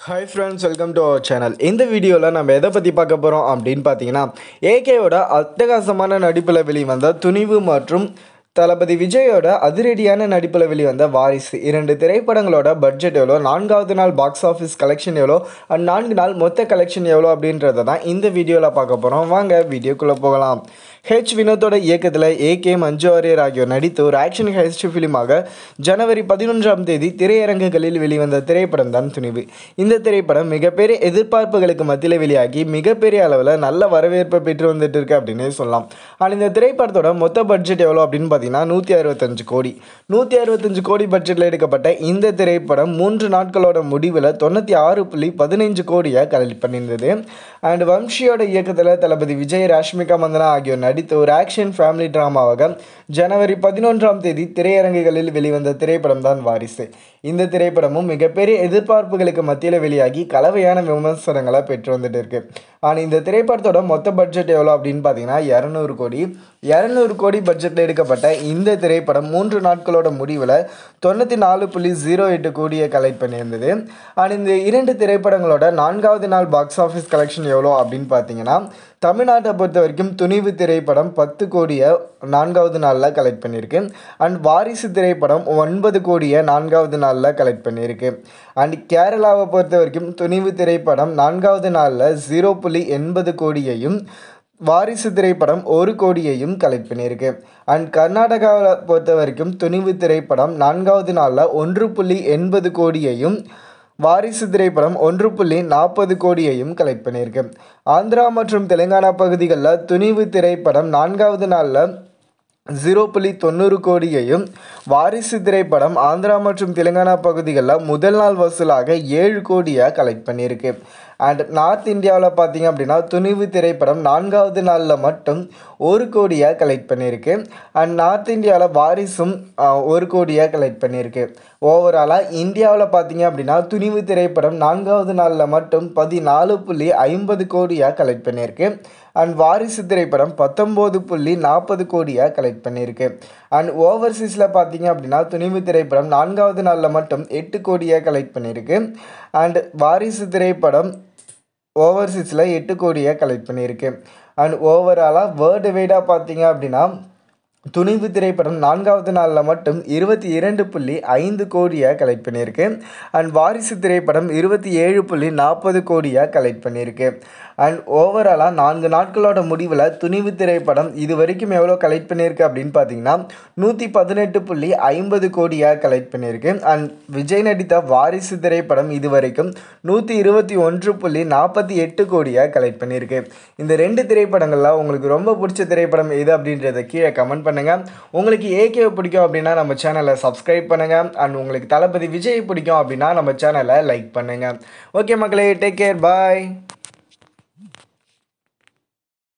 hi friends welcome to our channel இந்த வீடியோவில் நம்ம எதை பற்றி பார்க்க போகிறோம் அப்படின்னு பார்த்தீங்கன்னா ஏகேயோட அட்டகாசமான நடிப்பில் வெளிவந்த துணிவு மற்றும் தளபதி விஜயோட அதிரடியான நடிப்பில் வெளிவந்த வாரிசு இரண்டு திரைப்படங்களோட பட்ஜெட் எவ்வளோ நான்காவது நாள் பாக்ஸ் ஆஃபீஸ் கலெக்ஷன் எவ்வளோ அண்ட் நான்கு நாள் மொத்த கலெக்ஷன் எவ்வளோ அப்படின்றத தான் இந்த வீடியோவில் பார்க்க போகிறோம் வாங்க வீடியோக்குள்ளே போகலாம் ஹெச் வினோத்தோட இயக்கத்தில் ஏகே மஞ்சு வாரியர் ஆகியோர் நடித்து ஒரு ஆக்ஷன் ஹெஸ்ட் ஃபிலிமாக ஜனவரி பதினொன்றாம் தேதி திரையரங்குகளில் வெளிவந்த திரைப்படம் தான் துணிவு இந்த திரைப்படம் மிகப்பெரிய எதிர்பார்ப்புகளுக்கு மத்தியில் வெளியாகி மிகப்பெரிய அளவில் நல்ல வரவேற்பை பெற்று வந்துட்டு இருக்கு அப்படின்னே சொல்லலாம் ஆனால் இந்த திரைப்படத்தோட மொத்த பட்ஜெட் எவ்வளோ அப்படின்னு பார்த்தீங்கன்னா நூற்றி அறுபத்தஞ்சு கோடி நூற்றி அறுபத்தஞ்சு கோடி பட்ஜெட்டில் எடுக்கப்பட்ட இந்த திரைப்படம் மூன்று நாட்களோட முடிவில் தொண்ணூற்றி ஆறு புள்ளி பதினைஞ்சு கோடியை கலெக்ட் பண்ணியிருந்தது அண்ட் வம்ஷியோட இயக்கத்தில் தளபதி விஜய் ராஷ்மிகா மந்தனா ஆகியோர் நடித்த ஒரு ஆக்ஷன் ஃபேமிலி ட்ராமாவாக ஜனவரி பதினொன்றாம் தேதி திரையரங்குகளில் வெளிவந்த திரைப்படம் தான் வாரிசு இந்த திரைப்படமும் மிகப்பெரிய எதிர்பார்ப்புகளுக்கு மத்தியில் வெளியாகி கலவையான விமர்சனங்களை பெற்று வந்துட்டு இருக்கு ஆனால் இந்த திரைப்படத்தோட மொத்த பட்ஜெட் எவ்வளோ அப்படின்னு பார்த்தீங்கன்னா இரநூறு கோடி இரநூறு கோடி பட்ஜெட்டில் எடுக்கப்பட்ட இந்த திரைப்படம் மூன்று நாட்களோட முடிவில் தொண்ணூற்றி நாலு புள்ளி ஜீரோ எட்டு கோடியை கலெக்ட் பண்ணியிருந்தது அண்ட் இந்த இரண்டு திரைப்படங்களோட நான்காவது நாள் பாக்ஸ் ஆஃபீஸ் கலெக்ஷன் எவ்வளோ அப்படின்னு பார்த்தீங்கன்னா தமிழ்நாட்டை பொறுத்த வரைக்கும் துணிவு திரைப்படம் பத்து கோடியை நான்காவது நாளில் கலெக்ட் பண்ணியிருக்கு அண்ட் வாரிசு திரைப்படம் ஒன்பது கோடியை நான்காவது நாளில் கலெக்ட் பண்ணியிருக்கு அண்ட் கேரளாவை பொறுத்த வரைக்கும் துணிவு திரைப்படம் நான்காவது நாளில் ஜீரோ புள்ளி எண்பது கோடியையும் வாரிசு திரைப்படம் ஒரு கோடியையும் கலெக்ட் பண்ணியிருக்கு அண்ட் கர்நாடகாவில் பொறுத்த வரைக்கும் துணிவு திரைப்படம் நான்காவது நாளில் ஒன்று புள்ளி எண்பது கோடியையும் வாரிசு திரைப்படம் ஒன்று புள்ளி நாற்பது கோடியையும் கலெக்ட் பண்ணியிருக்கு ஆந்திரா மற்றும் தெலுங்கானா பகுதிகளில் துணிவு திரைப்படம் நான்காவது நாளில் ஜீரோ புள்ளி தொண்ணூறு கோடியையும் வாரிசு திரைப்படம் ஆந்திரா மற்றும் தெலுங்கானா பகுதிகளில் முதல் நாள் வசூலாக ஏழு கோடியை கலெக்ட் பண்ணியிருக்கு அண்ட் நார்த் இந்தியாவில் பார்த்தீங்க அப்படின்னா துணிவு திரைப்படம் நான்காவது நாளில் மட்டும் ஒரு கோடியாக கலெக்ட் பண்ணியிருக்கு அண்ட் நார்த் இந்தியாவில் வாரிசும் ஆஹ், ஒரு கோடியாக கலெக்ட் பண்ணியிருக்கு ஓவராலாக இந்தியாவில் பார்த்தீங்க அப்படின்னா துணிவு திரைப்படம் நான்காவது நாளில் மட்டும் பதினாலு புள்ளி ஐம்பது கோடியாக கலெக்ட் பண்ணியிருக்கு அண்ட் வாரிசு திரைப்படம் பத்தொம்போது புள்ளி நாற்பது கோடியாக கலெக்ட் பண்ணியிருக்கு அண்ட் ஓவர்சீஸில் பார்த்தீங்க அப்படின்னா துணிவு திரைப்படம் நான்காவது நாளில் மட்டும் எட்டு கோடியாக கலெக்ட் பண்ணியிருக்கு அண்ட் வாரிசு திரைப்படம் ஓவர்சீஸில் எட்டு கோடியாக கலெக்ட் பண்ணியிருக்கு அண்ட் ஓவராலாக வேர்ல்டு வைடாக பார்த்தீங்க அப்படின்னா துணிவு திரைப்படம் நான்காவது நாளில் மட்டும் இருபத்தி இரண்டு புள்ளி ஐந்து கோடியாக கலெக்ட் பண்ணியிருக்கு அண்ட் வாரிசு திரைப்படம் இருபத்தி ஏழு புள்ளி நாற்பது கோடியாக கலெக்ட் பண்ணியிருக்கு அண்ட் ஓவராலாக நான்கு நாட்களோட முடிவில் துணிவு திரைப்படம் இது வரைக்கும் எவ்வளோ கலெக்ட் பண்ணியிருக்கு அப்படின்னு பார்த்தீங்கன்னா நூற்றி பதினெட்டு புள்ளி ஐம்பது கோடியாக கலெக்ட் பண்ணியிருக்கு அண்ட் விஜய் நடித்த வாரிசு திரைப்படம் இது வரைக்கும் நூற்றி இருபத்தி ஒன்று புள்ளி நாற்பத்தி எட்டு கோடியாக கலெக்ட் பண்ணியிருக்கு இந்த ரெண்டு திரைப்படங்களில் உங்களுக்கு ரொம்ப பிடிச்ச திரைப்படம் எது அப்படின்றத கீழே கமெண்ட் பண்ணுங்கள் உங்களுக்கு ஏகே பிடிக்கும் அப்படின்னா நம்ம சேனலை சப்ஸ்கிரைப் பண்ணுங்கள் அண்ட் உங்களுக்கு தளபதி விஜய் பிடிக்கும் அப்படின்னா நம்ம சேனலை லைக் பண்ணுங்கள் ஓகே மக்களே டேக் கேர் பாய்